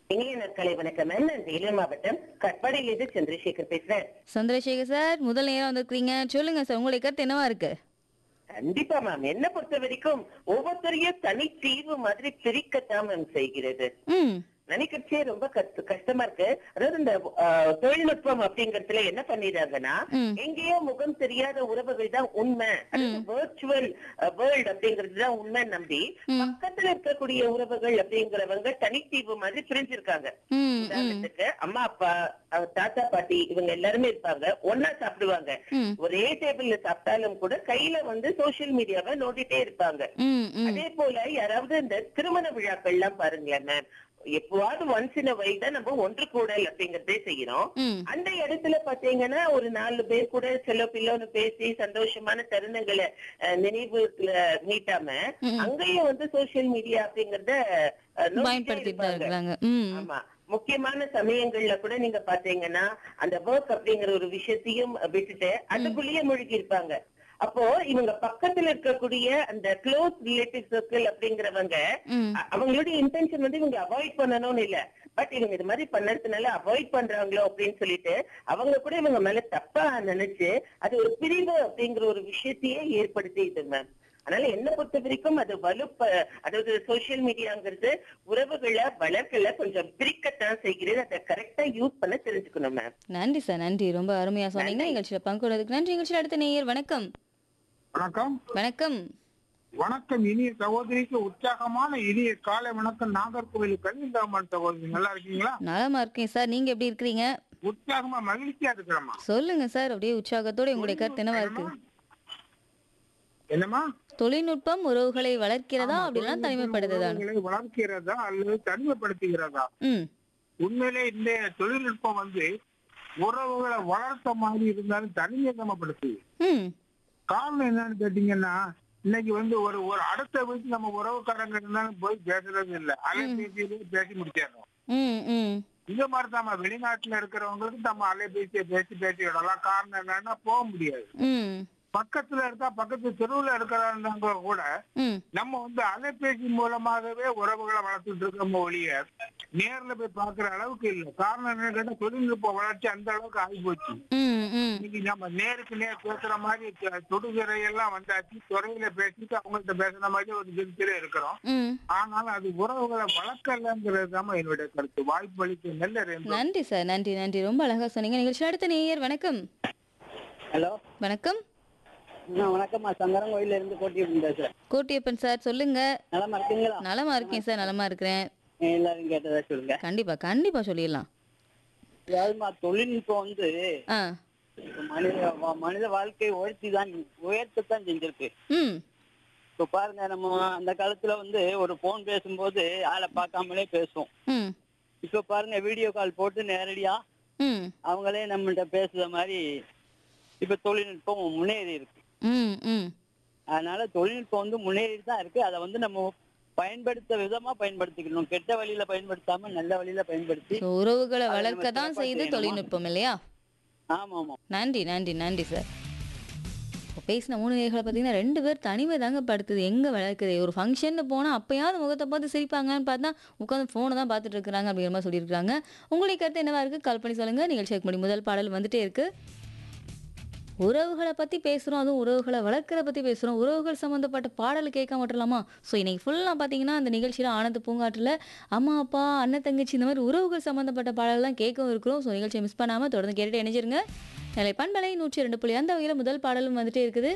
இனிய நாட்களை வணக்கம் மேம் நான் வேலூர் மாவட்டம் கட்பாடியிலிருந்து சந்திரசேகர் பேசுறேன் சந்திரசேகர் சார் முதல் நேரம் வந்திருக்கீங்க சொல்லுங்க சார் உங்களுடைய கருத்து என்னவா இருக்கு கண்டிப்பா மேம் என்ன பொறுத்த வரைக்கும் ஒவ்வொருத்தரையும் தனி தீவு மாதிரி பிரிக்கத்தான் மேம் செய்கிறது ம் நினைக்கிறச்சே ரொம்ப கஷ்ட- கஷ்டமா இருக்கு அதாவது இந்த அஹ், தொழில்நுட்பம் அப்படிங்கறதுல என்ன பண்ணிடுறாங்கன்னா ம். எங்கேயோ முகம் தெரியாத உறவுகள் தான் உண்மை வர்ச்சுவல் வேர்ல்ட் அப்படிங்கிறது தான் உண்மை நம்பி பக்கத்துல இருக்கக்கூடிய உறவுகள் அப்படிங்கிறவங்க தனித்தீவு மாதிரி பிரிஞ்சிருக்காங்க ம் ம் உதாரணத்துக்கு அம்மா அப்பா அஹ், தாத்தா பாட்டி இவங்க எல்லாருமே இருப்பாங்க ஒன்னா சாப்பிடுவாங்க ம். ஒரே டேபிள்ல சாப்பிட்டாலும் கூட கையில வந்து சோசியல் மீடியாவை நோண்டிட்டே இருப்பாங்க ம் ம் அதே போல யாராவது இந்த திருமண விழாக்கள் எல்லாம் பாருங்களேன் மேம் எப்பவாவது ஒன்ஸ் இன் வைல் தான் நம்ம ஒன்று கூடல் அப்படிங்கறதே செய்யறோம் ம் அந்த இடத்துல பாத்தீங்கன்னா ஒரு நாலு பேர் கூட செல்ல பில்லோன்னு பேசி சந்தோஷமான தருணங்களை அஹ், நினைவுல மீட்டாம அங்கேயும் வந்து சோசியல் மீடியா அப்படிங்கறத அஹ், நோண்டிட்டே பயன்படுத்திட்டு தான் இருப்பாங்க. இருக்கிறாங்க ம் ஆமா முக்கியமான சமயங்கள்ல கூட நீங்க பாத்தீங்கன்னா அந்த ஒர்க் அப்படிங்கிற ஒரு விஷயத்தையும் விட்டுட்டு அதுக்குள்ளேயே மூழ்கி இருப்பாங்க அப்போ இவங்க பக்கத்துல இருக்கக்கூடிய அந்த க்ளோஸ் ரிலேட்டிவ் சர்க்கிள் அப்படிங்கிறவங்க ம் அ- அவங்களுடைய இன்டென்ஷன் வந்து இவங்க அவாய்ட் பண்ணணும்னு இல்ல பட் இவங்க இது மாதிரி பண்ணறதுனால அவாய்ட் பண்றாங்களோ அப்படின்னு சொல்லிட்டு அவங்க கூட இவங்க மேல தப்பா நினைச்சு அது ஒரு பிரிவு அப்படிங்கிற ஒரு விஷயத்தையே ஏற்படுத்திது மேம் அதனால என்ன பொறுத்த வரைக்கும் அது வலுப்ப அதாவது சோசியல் மீடியாங்கிறது உறவுகளை வளர்க்கல கொஞ்சம் பிரிக்கத்தான் செய்கிறது அதை கரெக்டா யூஸ் பண்ண தெரிஞ்சுக்கணும் மேம் நன்றி சார் நன்றி ரொம்ப அருமையா சொன்னீங்க நிகழ்ச்சியில பங்கு கொண்டதுக்கு நன்றி நிகழ்ச்சியில் அடுத்த நேயர் வணக்கம் வணக்கம் வணக்கம் வணக்கம் இனிய சகோதரிக்கு உற்சாகமான இனிய காலை வணக்கம் நாகர்கோவில் கலிந்தாமன் சகோதரி நல்லா இருக்கீங்களா நலமா இருக்கேன் சார் நீங்க எப்படி இருக்கிறீங்க உற்சாகமா மகிழ்ச்சியா இருக்கிறோமா சொல்லுங்க சார் அப்படியே உற்சாகத்தோட உங்களுடைய கருத்து என்னவா இருக்கு என்னமா தொழில்நுட்பம் உறவுகளை வளர்க்கிறதா அப்படிலாம் தனிமைப்படுத்துதா உறவுகளை வளர்க்கிறதா அல்லது தனிமைப்படுத்துகிறதா ம் உண்மையிலே இந்த தொழில்நுட்பம் வந்து உறவுகளை வளர்த்த மாதிரி இருந்தாலும் தனிமைப்படுத்துது ம் காரணம் என்னன்னு கேட்டீங்கன்னா இன்னைக்கு வந்து ஒரு ஒரு அடுத்த வீட்டு நம்ம உறவுக்காரங்க இருந்தாலும் போய் பேசுறது இல்ல அலைபேசியிலேயே பேசி முடிச்சிடறோம் ம் ம் இந்த மாதிரி நம்ம வெளிநாட்டுல இருக்கிறவங்களுக்கு நம்ம அலைபேசியை பேசி பேசி விடலாம் காரணம் என்னன்னா போக முடியாது ம் பக்கத்துல இருக்கா பக்கத்து தெருவுல இருக்கிறவங்க கூட ம் நம்ம வந்து அலைபேசி மூலமாகவே உறவுகளை வளர்த்துட்டு இருக்கோம் ஒழிய நேர்ல போய் பாக்குற அளவுக்கு இல்ல காரணம் என்னன்னு கேட்டா தொழில்நுட்ப வளர்ச்சி அந்த அளவுக்கு ஆகி போச்சு ம் ம் இன்னைக்கு நம்ம நேருக்கு நேர் பேசுற மாதிரி த- தொடுதிரை எல்லாம் வந்தாச்சு துறையில பேசிட்டு அவங்கள்ட்ட பேசுற மாதிரி ஒரு திருத்தில இருக்கிறோம் ம் ஆனாலும் அது உறவுகளை வளர்க்கலங்கிறது தான் என்னுடைய கருத்து வாய்ப்பு அளித்த நல்ல ரேம்பு நன்றி சார் நன்றி நன்றி ரொம்ப அழகா சொன்னீங்க நிகழ்ச்சி அடுத்த நேயர் வணக்கம் ஹலோ வணக்கம் நான் வணக்கம்மா சங்கரன் கோயில்ல இருந்து கோட்டி பேசுறேன் கோட்டியப்பன் சார் சொல்லுங்க நலமா இருக்கீங்களா நலமா இருக்கேன் சார் நலமா இருக்கிறேன் எல்லாரும் கேட்டதா சொல்லுங்க கண்டிப்பா கண்டிப்பா சொல்லிடலாம் அதாவதுமா தொழில்நுட்பம் வந்து ஆ மனித வா- மனித வாழ்க்கையை உயர்த்தி தான் உயர்த்தத்தான் செஞ்சிருக்கு ம் இப்ப பாருங்க நம்ம அந்த காலத்துல வந்து ஒரு போன் பேசும்போது ஆளை பார்க்காமலே பேசுவோம் ம் இப்ப பாருங்க வீடியோ கால் போட்டு நேரடியா ம் அவங்களே நம்மள்ட்ட பேசுற மாதிரி இப்ப தொழில்நுட்பம் முன்னேறி இருக்கு ம் ம் அதனால தொழில்நுட்பம் வந்து முன்னேறிட்டு தான் இருக்கு அதை வந்து நம்ம பயன்படுத்த விதமா பயன்படுத்திக்கணும் கெட்ட வழியில பயன்படுத்தாம நல்ல வழியில பயன்படுத்தி ஸோ உறவுகளை அதை வளர்க்க நம்ம தான் சிறப்பா செய்து செய்யணுமா? தொழில்நுட்பம் இல்லையா ஆமா ஆமா நன்றி நன்றி நன்றி சார் இப்போ பேசின மூணு நேர்களை பார்த்தீங்கன்னா ரெண்டு பேர் தனிமை தாங்க படுத்துது எங்கே வளர்க்குது ஒரு ஃபங்க்ஷன்னு போனால் அப்பயாவது முகத்தை பார்த்து சிரிப்பாங்கன்னு பார்த்தா உட்காந்து ஃபோனை தான் பார்த்துட்டு இருக்கிறாங்க அப்படிங்கிற மாதிரி சொல்லியிருக்காங்க உங்களுடைய கருத்து என்னவா இருக்குது கால் பண்ணி சொல்லுங்கள் நிகழ்ச்சிக்கு முடி முதல் பாடல் வந்துட்டே இருக்குது உறவுகளை பற்றி பேசுகிறோம் அதுவும் உறவுகளை வளர்க்குற பற்றி பேசுகிறோம் உறவுகள் சம்மந்தப்பட்ட பாடல் கேட்க மாட்டலாமா ஸோ இன்னைக்கு ஃபுல்லாக பார்த்தீங்கன்னா அந்த நிகழ்ச்சியில் ஆனந்த பூங்காற்றில் அம்மா அப்பா அண்ணன் தங்கச்சி இந்த மாதிரி உறவுகள் சம்மந்தப்பட்ட பாடல்லாம் கேட்கவும் இருக்கிறோம் ஸோ நிகழ்ச்சியை மிஸ் பண்ணாமல் தொடர்ந்து கேட்டுட்டு இணைஞ்சிருங்க நிலை பண்பலை நூற்றி ரெண்டு புள்ளி அந்த வகையில் முதல் பாடலும் வந்துட்டே இருக்குது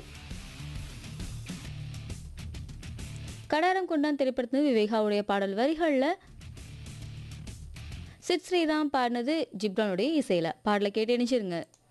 கடாரம் கொண்டான் திரைப்படத்து விவேகாவுடைய பாடல் வரிகளில் சித் ஸ்ரீராம் பாடினது ஜிப்ரானுடைய இசையில் பாடலை கேட்டு இணைச்சிருங்க